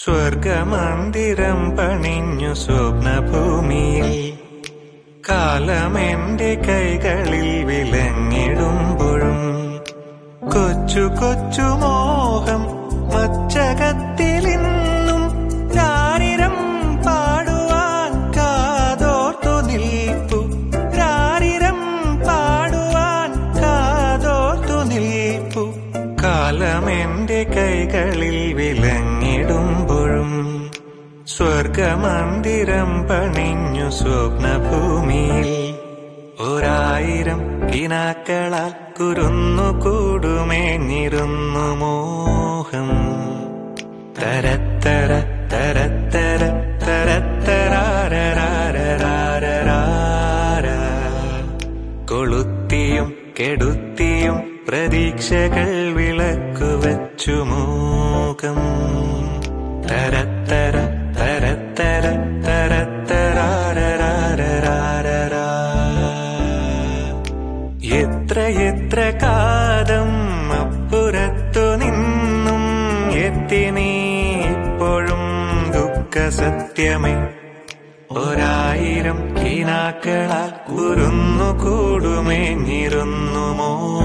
സ്വർഗമന്ദിരം പണിഞ്ഞു സ്വപ്നഭൂമിയിൽ കാലമെന്റെ കൈകളിൽ വിലങ്ങിടുമ്പോഴും കൊച്ചു കൊച്ചു മോഹം മച്ചകത്തിലിന്നും രാരിരം പാടുവാൻ കാതോർത്തു നിൽപ്പു രാരിരം പാടുവാൻ കാതോർത്തു നിൽപ്പു കാലമെന്റെ കൈകളിൽ വിലങ്ങിടുമ്പോഴും സ്വർഗമന്ദിരം പണിഞ്ഞു സ്വപ്നഭൂമിയിൽ ഒരായിരം കിനാക്കളാൽ കുരുന്നു കൂടുമേഞ്ഞിരുന്നു മോഹം തരത്തര തരത്തര തരത്തരാരരാരരാരരാര കൊളുത്തിയും കെടുത്തിയും പ്രതീക്ഷകൾ വിളക്കുവച്ചു മൂകം തരത്തര തരത്തര തരത്തരാരരാരരാരരാ എത്ര എത്ര കാതം അപ്പുറത്തു നിന്നും എത്തി നീ ഇപ്പോഴും ദുഃഖ സത്യമേ ഒരായിരം കിനാക്കളാൽ കുരുന്നു കൂടുമേഞ്ഞിരുന്നു മോ